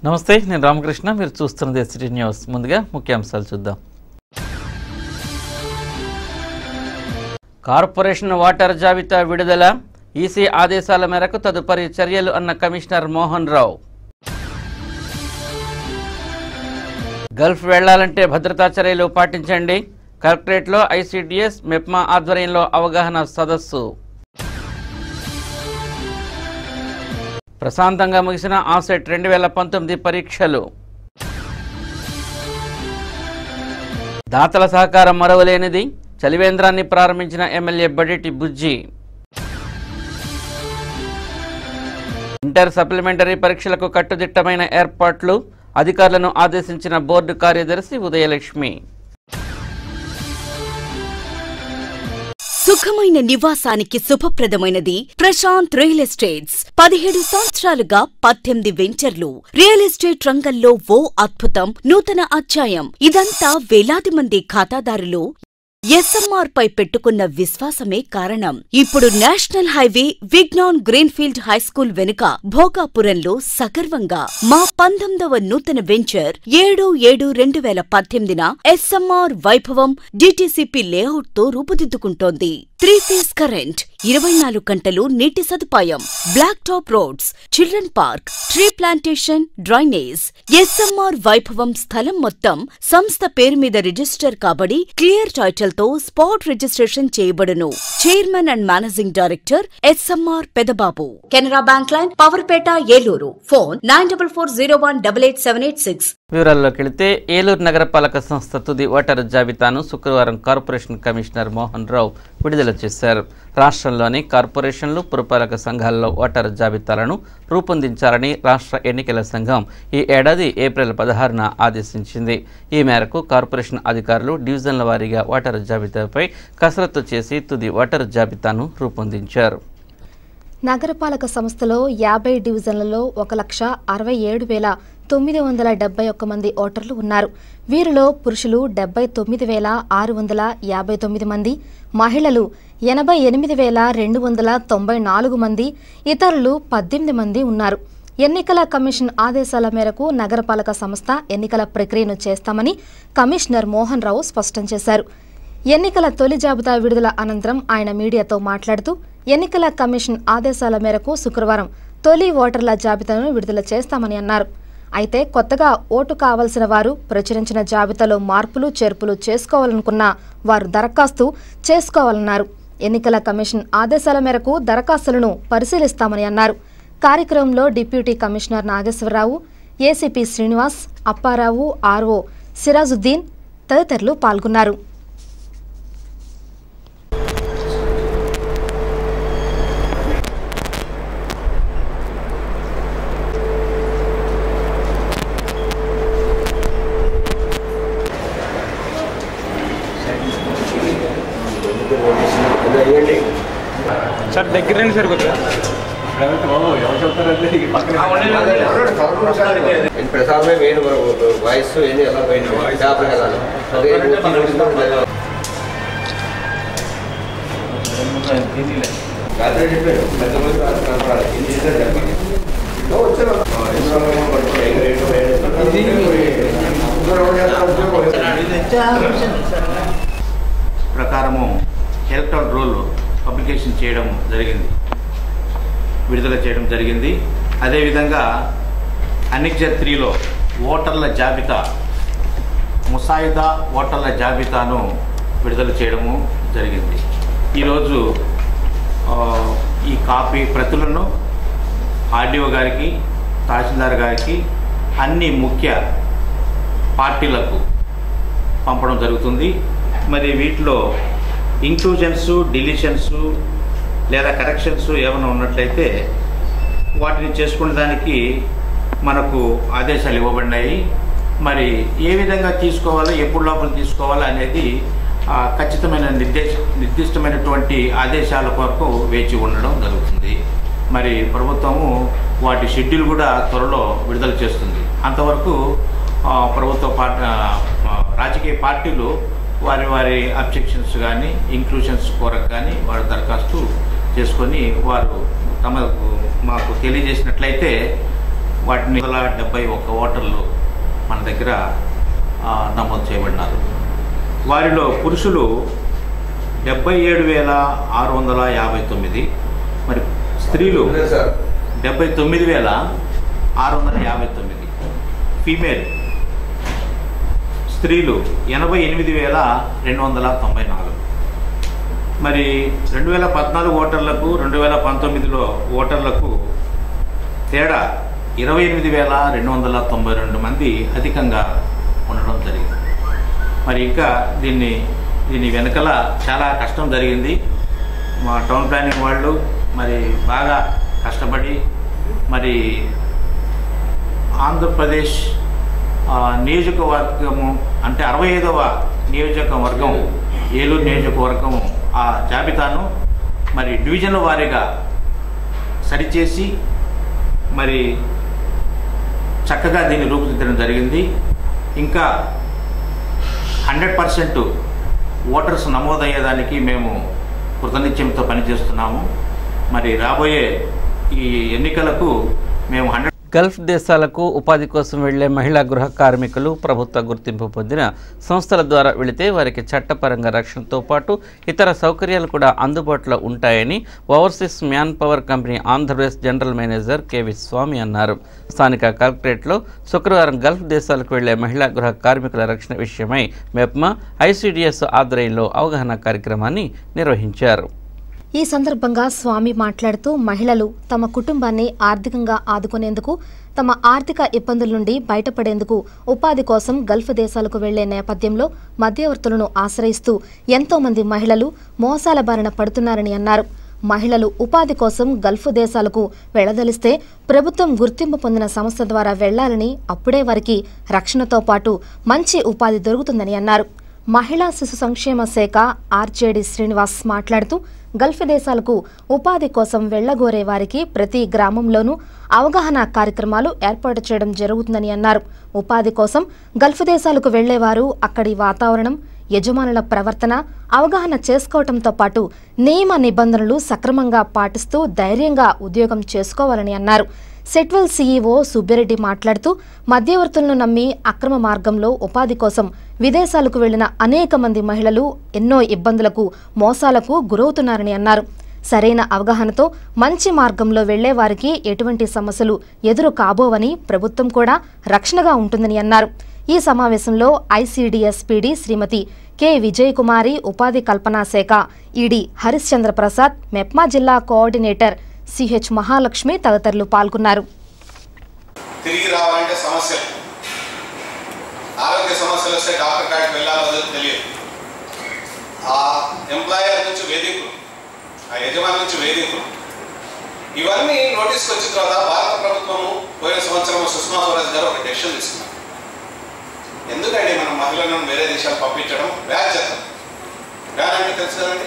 నమస్తే నేను రామకృష్ణ మీరు చూస్తున్నది ఎస్టీ న్యూస్ ముందుగా ముఖ్యాంశాలు చూద్దాం కార్పొరేషన్ వాటర్ జాబితా విడుదల ఈసీ ఆదేశాల మేరకు తదుపరి చర్యలు అన్న కమిషనర్ మోహన్ రావు గల్ఫ్ వెళ్లాలంటే భద్రతా చర్యలు పాటించండి కలెక్టరేట్లో ఐసీడీఎస్ మెప్మా ఆధ్వర్యంలో అవగాహన సదస్సు ప్రశాంతంగా ముగిసిన ఆసెట్ రెండు వేల పంతొమ్మిది పరీక్షలు దాతల సహకారం మరవలేనిది చలివేంద్రాన్ని ప్రారంభించిన MLA Baditi Bujji inter supplementary పరీక్షలకు కట్టుదిట్టమైన ఏర్పాట్లు అధికారులను ఆదేశించిన బోర్డు కార్యదర్శి ఉదయలక్ష్మి సుఖమైన నివాసానికి శుభప్రదమైనది ప్రశాంత్ రియల్ ఎస్టేట్స్ పదిహేడు సంవత్సరాలుగా పద్దెనిమిది వెంచర్లు రియల్ ఎస్టేట్ రంగంలో ఓ అద్భుతం నూతన అధ్యాయం ఇదంతా వేలాది మంది ఖాతాదారులు ఎస్ఎంఆర్ పై పెట్టుకున్న విశ్వాసమే కారణం ఇప్పుడు national highway Vignan greenfield high school వెనుక భోగాపురంలో సగర్వంగా మా పంతొమ్మిదవ నూతన వెంచర్ ఏడు ఏడు రెండు వేల పద్దెనిమిదిన ఎస్ఎంఆర్ వైభవం డిటిసిపి లేఅవుట్ తో రూపుదిద్దుకుంటోంది త్రీ ఫేస్ కరెంట్ ఇరవై నాలుగు గంటలు నీటి సదుపాయం black top roads children park tree plantation drainage SMR Vaibhavam స్థలం మొత్తం సంస్థ పేరు మీద రిజిస్టర్ కాబడి క్లియర్ టైటిల్ తో స్పాట్ రిజిస్ట్రేషన్ చేయబడును chairman and managing director SMR Pedababu Canara bank line Powerpet Eluru phone nine double four zero one double eight seven eight six వివరాల్లోకి వెళితే ఏలూరు నగరపాలక సంస్థ తుది ఓటరు జాబితాను శుక్రవారం కార్పొరేషన్ కమిషనర్ మోహన్ రావు విడుదల చేశారు రాష్ట్రంలోని కార్పొరేషన్లు పురపాలక సంఘాల్లో ఓటరు జాబితాలను రూపొందించాలని రాష్ట్ర ఎన్నికల సంఘం ఈ ఏడాది ఏప్రిల్ పదహారున ఆదేశించింది ఈ మేరకు కార్పొరేషన్ అధికారులు డివిజన్ల వారీగా ఓటరు జాబితాపై కసరత్తు చేసి తుది ఓటరు జాబితాను రూపొందించారు నగరపాలక సంస్థలో యాభై డివిజన్లలో ఒక లక్ష అరవై ఏడు వేల తొమ్మిది వందల డెబ్బై ఒక్క మంది ఓటర్లు ఉన్నారు వీరిలో పురుషులు డెబ్బై తొమ్మిది వేల ఆరు వందల యాభై తొమ్మిది మంది మహిళలు ఎనభై ఎనిమిది వేల రెండు వందల తొంభై నాలుగు మంది ఇతరులు పద్దెనిమిది మంది ఉన్నారు ఎన్నికల కమిషన్ ఆదేశాల మేరకు నగరపాలక సంస్థ ఎన్నికల ప్రక్రియను చేస్తామని కమిషనర్ మోహన్ రావు స్పష్టం చేశారు ఎన్నికల తొలి జాబితా విడుదల అనంతరం ఆయన మీడియాతో మాట్లాడుతూ ఎన్నికల కమిషన్ ఆదేశాల మేరకు శుక్రవారం తొలి ఓటర్ల జాబితాను విడుదల చేస్తామని అన్నారు అయితే కొత్తగా ఓటు కావలసిన వారు ప్రచురించిన జాబితాలో మార్పులు చేర్పులు చేసుకోవాలనుకున్న వారు దరఖాస్తు చేసుకోవాలన్నారు ఎన్నికల కమిషన్ ఆదేశాల మేరకు దరఖాస్తులను పరిశీలిస్తామని అన్నారు కార్యక్రమంలో deputy commissioner Nageswararao ACP Srinivas Apparao RO Sirajuddin తదితరులు పాల్గొన్నారు సార్ దగ్గర రండి సార్ కొద్దిగా ప్రసాదమే మెయిన్ వాయిస్ ఏంది ఎలా పోయింది పేపర్ కదా అదే రాత్రి చెప్పాడు పెద్ద మంది కనపడాలి ఏం చేశారు చెప్పండి ప్రకారము ఎలక్ట్రాన్ రోల్ పబ్లికేషన్ చేయడం జరిగింది విడుదల చేయడం జరిగింది అదేవిధంగా అనిక్జర్ త్రీలో ఓటర్ల జాబితా ముసాయిదా ఓటర్ల జాబితాను విడుదల చేయడము జరిగింది ఈరోజు ఆ, ఈ కాపీ ప్రతులను ఆర్డీఓ గారికి తహసీల్దార్ గారికి అన్ని ముఖ్య పార్టీలకు పంపడం జరుగుతుంది మరి వీటిలో ఇంక్లూజన్స్ డిలీషన్స్ లేదా కరెక్షన్స్ ఏమైనా ఉన్నట్లయితే వాటిని చేసుకునే దానికి మనకు ఆదేశాలు ఇవ్వబడినాయి మరి ఏ విధంగా తీసుకోవాలో ఎప్పుడు లోపల తీసుకోవాలో అనేది ఆ, ఖచ్చితమైన నిర్దేశ నిర్దిష్టమైనటువంటి ఆదేశాల కొరకు వేచి ఉండడం జరుగుతుంది మరి ప్రభుత్వము వాటి షెడ్యూల్ కూడా త్వరలో విడుదల చేస్తుంది అంతవరకు ఆ, ప్రభుత్వ పార్టీ రాజకీయ పార్టీలు వారి వారి అబ్జెక్షన్స్ కానీ ఇంక్లూషన్స్ కొరకు కానీ వారు దరఖాస్తు చేసుకొని వారు తమకు మాకు తెలియజేసినట్లయితే వాటిని వందల డెబ్బై ఒక్క ఓటర్లు మన దగ్గర ఆ, నమోదు చేయబడినారు వారిలో పురుషులు డెబ్బై ఏడు వేల ఆరు వందల యాభై తొమ్మిది మరి స్త్రీలు సార్ డెబ్బై తొమ్మిది వేల ఆరు వందల యాభై తొమ్మిది ఫీమేల్ స్త్రీలు ఎనభై ఎనిమిది వేల రెండు వందల తొంభై నాలుగు మరి రెండు వేల పద్నాలుగు ఓటర్లకు రెండు వేల పంతొమ్మిదిలో ఓటర్లకు తేడా ఇరవై ఎనిమిది వేల రెండు వందల తొంభై రెండు మంది అధికంగా ఉండడం జరిగింది మరి ఇంకా దీన్ని దీని వెనకల చాలా కష్టం జరిగింది మా టౌన్ ప్లానింగ్ వాళ్ళు మరి బాగా కష్టపడి మరి ఆంధ్రప్రదేశ్ ఆ, నియోజకవర్గము అంటే అరవై ఐదవ నియోజకవర్గం ఏలూరు నియోజకవర్గం ఆ జాబితాను మరి డివిజన్ల వారీగా సరిచేసి మరి చక్కగా దీన్ని రూపుదిద్దడం జరిగింది ఇంకా హండ్రెడ్ పర్సెంట్ ఓటర్స్ నమోదయ్యేదానికి మేము కృతనిశ్చయంతో పనిచేస్తున్నాము మరి రాబోయే ఈ ఎన్నికలకు మేము హండ్రెడ్ గల్ఫ్ దేశాలకు ఉపాధి కోసం వెళ్లే మహిళా గృహ కార్మికులు ప్రభుత్వ గుర్తింపు పొందిన సంస్థల ద్వారా వెళితే వారికి చట్టపరంగా రక్షణతో పాటు ఇతర సౌకర్యాలు కూడా అందుబాటులో ఉంటాయని overseas man power company Andhra Pradesh general manager KV Swamy అన్నారు స్థానిక కలెక్టరేట్లో శుక్రవారం గల్ఫ్ దేశాలకు వెళ్లే మహిళా గృహ కార్మికుల రక్షణ విషయమై మెప్మా ఐసీడీఎస్ ఆధ్వర్యంలో అవగాహన కార్యక్రమాన్ని నిర్వహించారు ఈ సందర్భంగా స్వామి మాట్లాడుతూ మహిళలు తమ కుటుంబాన్ని ఆర్థికంగా ఆదుకునేందుకు తమ ఆర్థిక ఇబ్బందుల నుండి బయటపడేందుకు ఉపాధి కోసం గల్ఫ్ దేశాలకు వెళ్లే నేపథ్యంలో మధ్యవర్తులను ఆశ్రయిస్తూ ఎంతో మంది మహిళలు మోసాల బారిన పడుతున్నారని అన్నారు మహిళలు ఉపాధి కోసం గల్ఫ్ దేశాలకు వెళ్లదలిస్తే ప్రభుత్వం గుర్తింపు పొందిన సంస్థ ద్వారా వెళ్లాలని అప్పుడే వారికి రక్షణతో పాటు మంచి ఉపాధి దొరుకుతుందని అన్నారు మహిళా శిశు సంక్షేమ శాఖ ఆర్జేడి శ్రీనివాస్ మాట్లాడుతూ గల్ఫ్ దేశాలకు ఉపాధి కోసం వెళ్లగోరే వారికి ప్రతి గ్రామంలోనూ అవగాహన కార్యక్రమాలు ఏర్పాటు చేయడం జరుగుతుందని అన్నారు ఉపాధి కోసం గల్ఫ్ దేశాలకు వెళ్లేవారు అక్కడి వాతావరణం యజమానుల ప్రవర్తన అవగాహన చేసుకోవటంతో పాటు నియమ నిబంధనలు సక్రమంగా పాటిస్తూ ధైర్యంగా ఉద్యోగం చేసుకోవాలని అన్నారు సెట్వెల్ సీఈఓ సుబ్బిరెడ్డి మాట్లాడుతూ మధ్యవర్తులను నమ్మి అక్రమ మార్గంలో ఉపాధి కోసం విదేశాలకు వెళ్లిన అనేక మంది మహిళలు ఎన్నో ఇబ్బందులకు మోసాలకు గురవుతున్నారని అన్నారు సరైన అవగాహనతో మంచి మార్గంలో వెళ్లే వారికి ఎటువంటి సమస్యలు ఎదురు కాబోవని ప్రభుత్వం కూడా రక్షణగా ఉంటుందని అన్నారు ఈ సమావేశంలో ICDS PD Srimathi K Vijayakumari ఉపాధి కల్పనా శాఖ ఈడీ హరిశ్చంద్ర ప్రసాద్ మెప్మా జిల్లా కోఆర్డినేటర్ సిహెచ్ మహాలక్ష్మి తదితరులు పాల్గొన్నారు తిరిగి రావాలంటే సమస్యలు ఆరోగ్య సమస్యలు వస్తే డాక్టర్ కాడికి వెళ్ళాలో లేదో తెలియదు ఆ ఎంప్లాయర్ నుంచి వేధింపులు ఆ యజమాని నుంచి వేధింపులు ఇవన్నీ నోటీస్కి వచ్చిన తర్వాత భారత ప్రభుత్వము పోయిన సంవత్సరం సుష్మా స్వరాజ్ గారు ఒక డెసిషన్ తీసుకున్నారు ఎందుకండి మనం మహిళలను వేరే దేశాలు పంపించడం బాధ్యత బ్యాన్ అంటే తెలుసు కదండి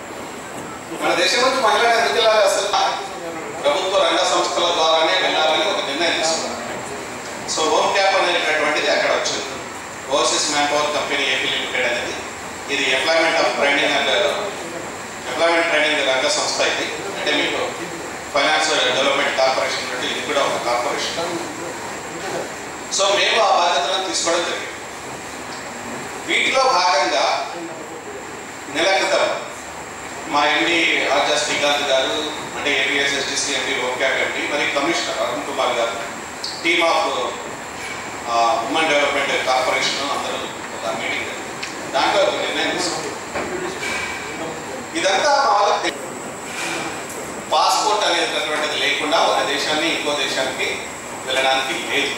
మన దేశం నుంచి మహిళలు ఎందుకు వెళ్ళాలి అసలు ప్రభుత్వ రంగ సంస్థల ద్వారానే వెళ్ళాలని ఒక నిర్ణయం తీసుకున్నారు సో హోమ్ క్యాప్ అనేటటువంటిది అక్కడ వచ్చింది overseas man power company AP limited అనేది ఇది employment of training and employment training రంగ సంస్థ ఇది అంటే మీకు ఫైనాన్స్ డెవలప్మెంట్ కార్పొరేషన్ నుండి ఇది కూడా ఒక కార్పొరేషన్ సో మేము ఆ బాధ్యతలను తీసుకోవడం జరిగింది వీటిలో భాగంగా నెల క్రితం మా ఎండి రాజా శ్రీకాంత్ గారు అంటే APS STC MP OCAP MP మరి కమిషనర్ అరుణ్ కుమార్ గారు team of women development corporation అందరూ ఒక మీటింగ్ జరిగింది. దాంట్లో ఒక నిర్ణయం తీసుకున్నాం ఇదంతా మా వాళ్ళకి పాస్పోర్ట్ అనేటటువంటిది లేకుండా ఒక దేశాన్ని ఇంకో దేశానికి వెళ్ళడానికి లేదు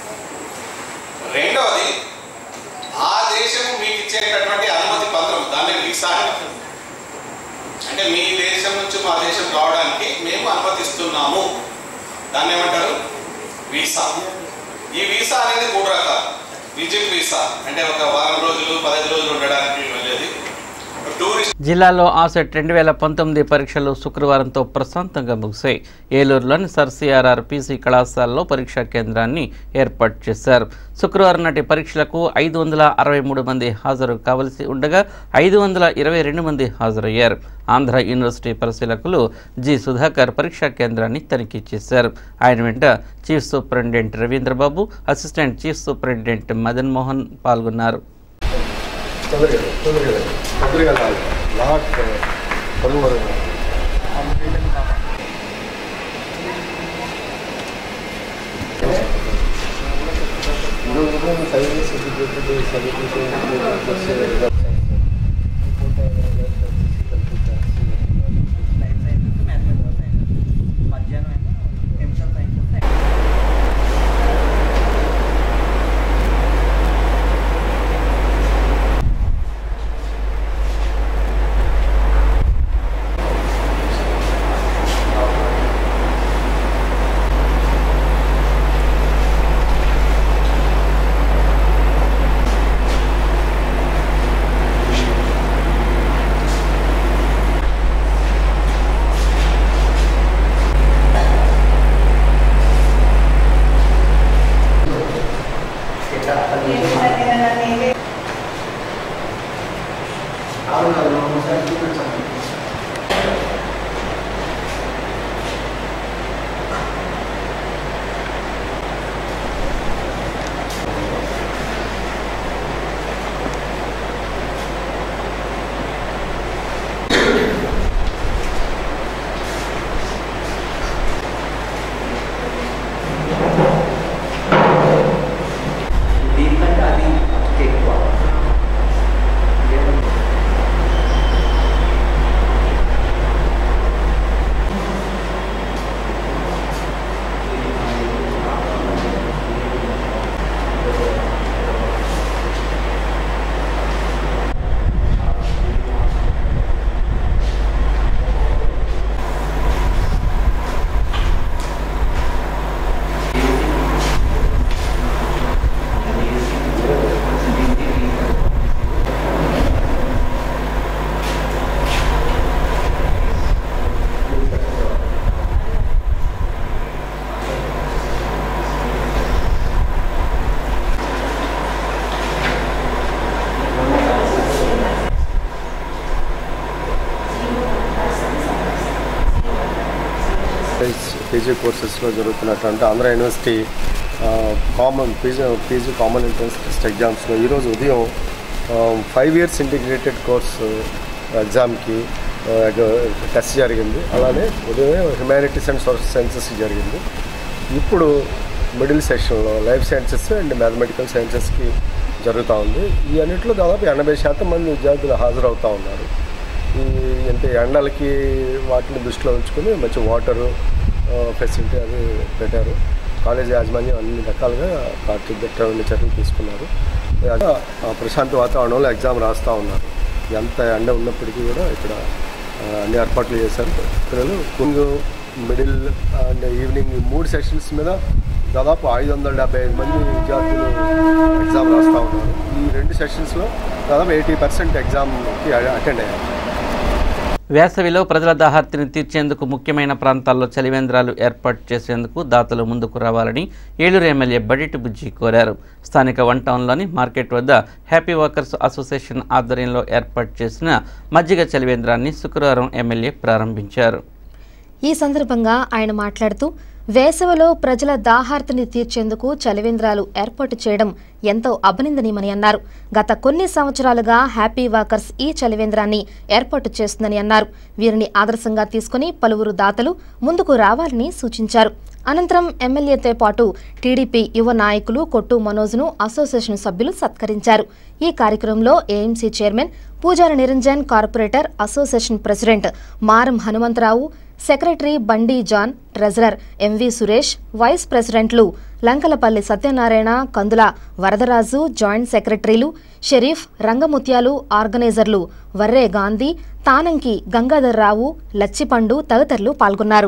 రెండవది ఆ దేశం మీకు ఇచ్చేటటువంటి అనుమతి పత్రం దాన్ని వీసా అంటారు. అంటే మీ దేశం నుంచి మా దేశం రావడానికి మేము అనుమతిస్తున్నాము దాన్ని ఏమంటారు వీసా ఈ వీసా అనేది మూడు రకాలు విజిట్ వీసా అంటే ఒక వారం రోజులు పదహైదు రోజులు ఉండడానికి వెళ్ళేది టూరిస్ట్ జిల్లాలో ఆసెట్ రెండు వేల పంతొమ్మిది పరీక్షలు శుక్రవారంతో ప్రశాంతంగా ముగిశాయి ఏలూరులోని సర్ సిఆర్ఆర్ పీసీ కళాశాలలో పరీక్షా కేంద్రాన్ని ఏర్పాటు చేశారు శుక్రవారం నాటి పరీక్షలకు ఐదు వందల అరవై మూడు మంది హాజరు కావలసి ఉండగా ఐదు వందల ఇరవై రెండు మంది హాజరయ్యారు ఆంధ్ర యూనివర్సిటీ పరిశీలకులు జి సుధాకర్ పరీక్షా కేంద్రాన్ని తనిఖీ చేశారు ఆయన వెంట chief superintendent Ravindrababu assistant chief superintendent Madan Mohan పాల్గొన్నారు తొందరగా తొందరగా తొందరగా లాగు. లాక్ పరుగు పరుగు పీజీ కోర్సెస్లో జరుగుతున్నటువంటి ఆంధ్ర యూనివర్సిటీ ఆ, common PG PG common entrance test ఎగ్జామ్స్లో ఈరోజు ఉదయం ఫైవ్ ఇయర్స్ ఇంటిగ్రేటెడ్ కోర్సు ఎగ్జామ్కి ఆ, టెస్ట్ జరిగింది అలానే ఉదయం హ్యుమానిటీస్ అండ్ సోషల్ సైన్సెస్ జరిగింది ఇప్పుడు మిడిల్ సెషన్లో లైఫ్ సైన్సెస్ అండ్ మ్యాథమెటికల్ సైన్సెస్కి జరుగుతూ ఉంది ఈ అన్నింటిలో దాదాపు ఎనభై శాతం మంది విద్యార్థులు హాజరవుతూ ఉన్నారు ఈ అంటే ఎండలకి వాటిని దృష్టిలో ఉంచుకొని మంచి వాటరు ఫెసిలిటీ అది పెట్టారు కాలేజ్ యాజమాన్యం అన్ని రకాలుగా కట్టుదిట్టమైన చర్యలు తీసుకున్నారు అలా, ఆ ప్రశాంత వాతావరణంలో ఎగ్జామ్ రాస్తూ ఉన్నారు ఎంత ఎండ ఉన్నప్పటికీ కూడా ఇక్కడ ఆ, అన్ని ఏర్పాట్లు చేశారు పిల్లలు ముందు మిడిల్ అండ్ ఈవినింగ్ ఈ మూడు సెషన్స్ మీద దాదాపు ఐదు వందల డెబ్బై ఐదు మంది విద్యార్థులు ఎగ్జామ్ రాస్తూ ఉన్నారు ఈ రెండు సెషన్స్లో దాదాపు ఎయిటీ పర్సెంట్ ఎగ్జామ్కి అటెండ్ అయ్యారు వేసవిలో ప్రజల దాహార్తిని తీర్చేందుకు ముఖ్యమైన ప్రాంతాల్లో చలివేంద్రాలు ఏర్పాటు చేసేందుకు దాతలు ముందుకు రావాలని ఏలూరు ఎమ్మెల్యే బడిటి బుజ్జి కోరారు స్థానిక వన్ టౌన్లోని మార్కెట్ వద్ద హ్యాపీ వాకర్స్ అసోసియేషన్ ఆధ్వర్యంలో ఏర్పాటు చేసిన మజ్జిగ చలివేంద్రాన్ని శుక్రవారం ఎమ్మెల్యే ప్రారంభించారు ఈ సందర్భంగా ఆయన మాట్లాడుతూ వేసవిలో ప్రజల దాహార్తిని తీర్చేందుకు చలివేంద్రాలు ఏర్పాటు చేయడం ఎంతో అభినందనీయమని అన్నారు గత కొన్ని సంవత్సరాలుగా హ్యాపీ వాకర్స్ ఈ చలివేంద్రాన్ని ఏర్పాటు చేస్తుందని అన్నారు వీరిని ఆదర్శంగా తీసుకుని పలువురు దాతలు ముందుకు రావాలని సూచించారు అనంతరం ఎమ్మెల్యేతో పాటు టీడీపీ యువ నాయకులు కొట్టు మనోజ్ను అసోసియేషన్ సభ్యులు సత్కరించారు ఈ కార్యక్రమంలో ఏఎంసీ చైర్మన్ పూజారి Niranjan corporator association president Maram Hanumantharao secretary Bandi John treasurer MV Suresh vice ప్రెసిడెంట్లు లంకలపల్లి సత్యనారాయణ కందుల వరదరాజు జాయింట్ సెక్రటరీలు షరీఫ్ రంగముత్యాలు ఆర్గనైజర్లు వర్రే గాంధీ తానంకి గంగాధర్రావు లచ్చిపండు తదితరులు పాల్గొన్నారు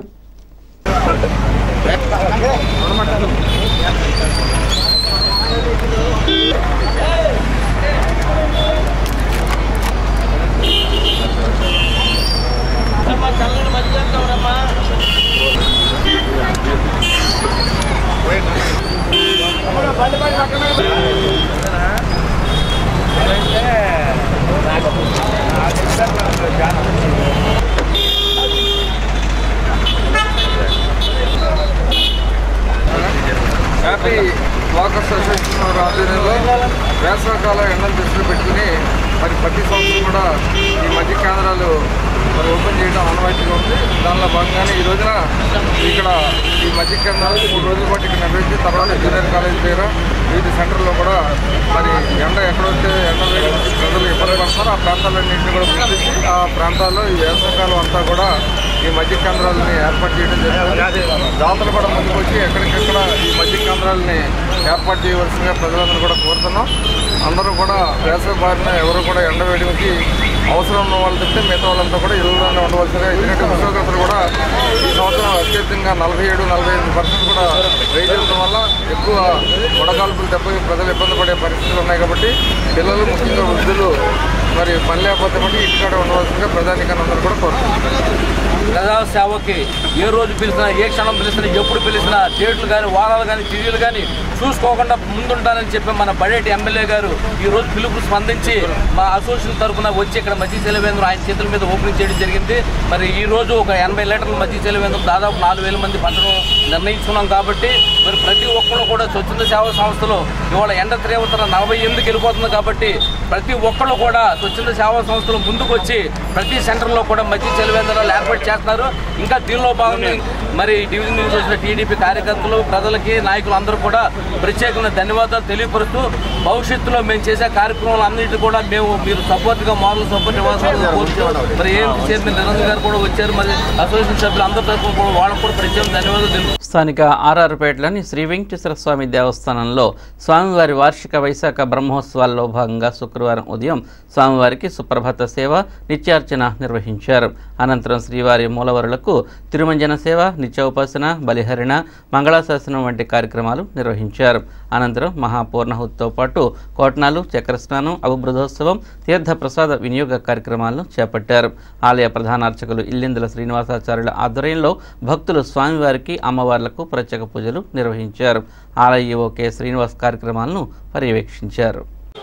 హ్యాపీ వాకర్స్ అసోసియేషన్ వారి ఆధ్వర్యంలో వేసవకాలం ఎండలు దృష్టిలో పెట్టుకుని మరి ప్రతి సంవత్సరం కూడా ఈ మధ్య కేంద్రాలు మరి ఓపెన్ చేయడం ఆనవాయితీగా ఉంది దానిలో భాగంగానే ఈ రోజున ఇక్కడ ఈ మధ్య కేంద్రాలు మూడు రోజుల పాటు ఇక్కడ నిర్వహించి తర్వాత జూనియర్ కాలేజ్ దగ్గర వివిధ సెంటర్లో కూడా మరి ఎండ ఎక్కడైతే ఎండ వేడి నుంచి ప్రజలు ఇబ్బంది పడుతున్నారో ఆ ప్రాంతాలన్నింటినీ కూడా గుర్తించి ఆ ప్రాంతాల్లో ఈ వేసవకాలం అంతా కూడా ఈ మధ్య కేంద్రాలని ఏర్పాటు చేయడం జరిగింది దాతలు కూడా ముందుకు వచ్చి ఎక్కడికెక్కడ ఈ మధ్య కేంద్రాలని ఏర్పాటు చేయవలసిందిగా ప్రజలందరూ కూడా కోరుతున్నాం అందరూ కూడా వేసవి బారిన ఎవరు కూడా ఎండ వేడికి అవసరం ఉన్న వాళ్ళు తప్పితే మిగతా వాళ్ళంతా కూడా ఇళ్ళలోనే ఉండవలసిందిగా ఎందుకంటే ఉష్ణోగ్రతలు కూడా ఈ సంవత్సరం అత్యధికంగా నలభై ఏడు నలభై ఎనిమిది పర్సెంట్ కూడా రైజ్ అవ్వడం వల్ల ఎక్కువ వడగాల్పులు దెబ్బకి ప్రజలు ఇబ్బంది పడే పరిస్థితులు ఉన్నాయి కాబట్టి పిల్లలు ముఖ్యంగా వృద్ధులు మరి పని లేకపోతే మట్టి ఇంటికాడ ఉండవలసిందిగా ప్రధానికన్నా అందరూ కూడా కోరుతున్నాం ప్రజా సేవకి ఏ రోజు పిలిచినా ఏ క్షణం పిలిచినా ఎప్పుడు పిలిచినా డేట్లు కానీ వారాలు కానీ తిథిలు కానీ చూసుకోకుండా ముందుంటానని చెప్పి మన బడేటి ఎమ్మెల్యే గారు ఈ రోజు పిలుపు స్పందించి మా అసోసియేషన్ తరఫున వచ్చి ఇక్కడ మధ్య సెలవేంద్రం ఆయన చేతుల మీద ఓపెనింగ్ చేయడం జరిగింది మరి ఈ రోజు ఒక ఎనభై లీటర్ల మధ్య సెలవేంద్రం దాదాపు నాలుగు వేల మంది పంచడం నిర్ణయించుకున్నాం కాబట్టి మరి ప్రతి ఒక్కరు కూడా స్వచ్ఛంద సేవా సంస్థలు ఇవాళ ఎండ తీవ్రత నలభై ఎనిమిదికి వెళ్ళిపోతుంది కాబట్టి ప్రతి ఒక్కరు కూడా స్వచ్ఛంద సేవా సంస్థలు ముందుకు వచ్చి ప్రతి సెంటర్లో కూడా మధ్య సెలవేంద్రాలు ఏర్పాటు చేస్తున్నారు ఇంకా దీనిలో భాగంగా మరి డివిజన్ నుంచి వచ్చిన టీడీపీ కార్యకర్తలు ప్రజలకి నాయకులు అందరూ కూడా ప్రత్యేకంగా ధన్యవాదాలు తెలియపరుస్తూ భవిష్యత్తులో మేము చేసే కార్యక్రమాలు అన్నింటి కూడా మేము మీరు సపోర్ట్గా మోడల్ సపోర్ట్ ఇవ్వాల్సిన కోరుతున్నాం మరి ఏం చైర్మన్ నిరంజన్ గారు కూడా వచ్చారు మరి అసోసియేషన్ సభ్యులు అందరి తరఫున కూడా వాళ్ళకు కూడా ప్రత్యేక ధన్యవాదాలు తెలుపు స్థానిక ఆర్ఆర్పేటలోని శ్రీ వెంకటేశ్వర స్వామి దేవస్థానంలో స్వామివారి వార్షిక వైశాఖ బ్రహ్మోత్సవాల్లో భాగంగా శుక్రవారం ఉదయం స్వామివారికి సుప్రభాత సేవ నిత్యార్చన నిర్వహించారు అనంతరం శ్రీవారి మూలవరులకు తిరుమంజన సేవ నిత్యోపాసన బలిహరణ మంగళాశాసనం వంటి కార్యక్రమాలు నిర్వహించారు అనంతరం మహాపూర్ణహుతితో పాటు కోటనాలు చక్రస్నానం అభివృద్ధోత్సవం తీర్థ ప్రసాద వినియోగ కార్యక్రమాలను చేపట్టారు ఆలయ ప్రధాన అర్చకులు ఇల్లిందుల శ్రీనివాసాచార్యుల ఆధ్వర్యంలో భక్తులు స్వామివారికి అమ్మవార్లకు ప్రత్యేక పూజలు నిర్వహించారు ఆలయ ఈవో కె శ్రీనివాస్ కార్యక్రమాలను పర్యవేక్షించారు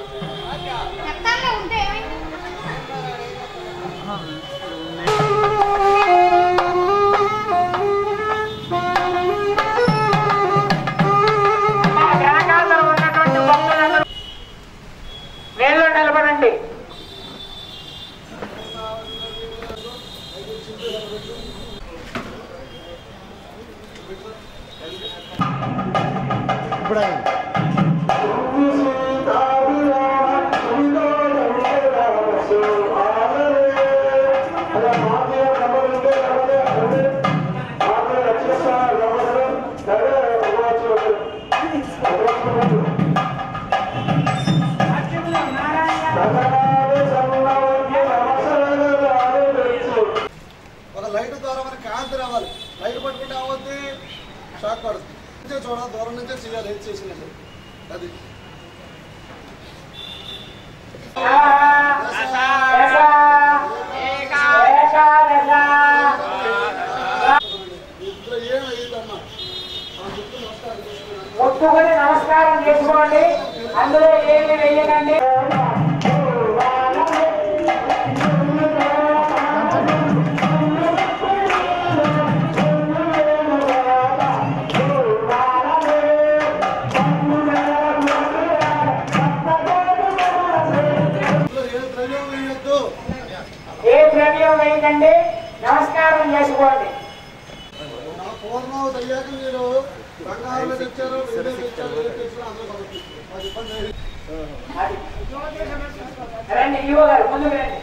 వేలో నిలబడండి ఒక లైట్ ద్వారా మనకి కాంతి రావాలి లైట్ పట్టుకుంటే అవద్ది షాక్ పడుతుంది నుంచే చూడాలి దూరం నుంచే చేయాలి ఏది చేసినట్టు అది ఇంట్లో ఏమయ్యిందమ్మా ముట్టుకొని నమస్కారం చేసుకోండి అందులో ఏమి వెయ్యకండి ఏ ద్రవ్యం వేయకండి నమస్కారం చేసుకోండి నా పూర్ణావతి అయ్యాక మీరు బంగారంలో తెచ్చారు వెండి తెచ్చారు ఏది తెచ్చినా అందరూ సమర్పిస్తారు అది ఇబ్బంది లేదు. రండి ఈవో గారు ముందుకు రండి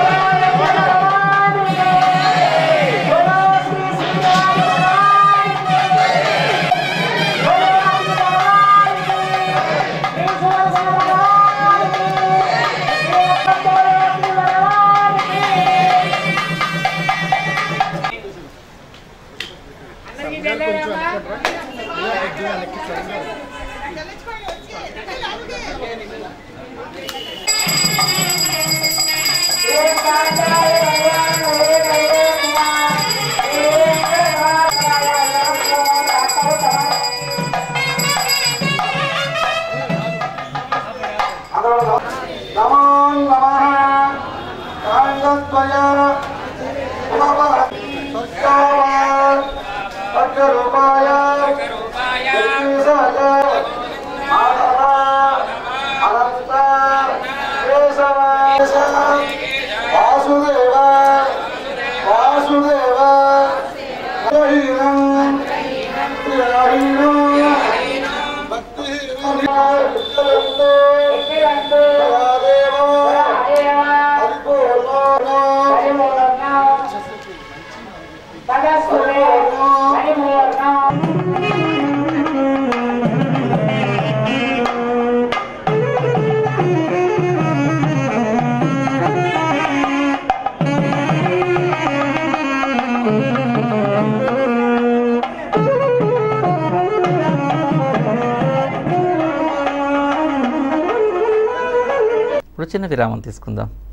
Thank you. నమో నమ కాండద్వయ అగ్రరూపాయ జగదీశాయ మాధవ అనంత కేశవ వాసుదేవ వాసుదేవ హీనం హీనం ఇప్పుడు చిన్న విరామం తీసుకుందాం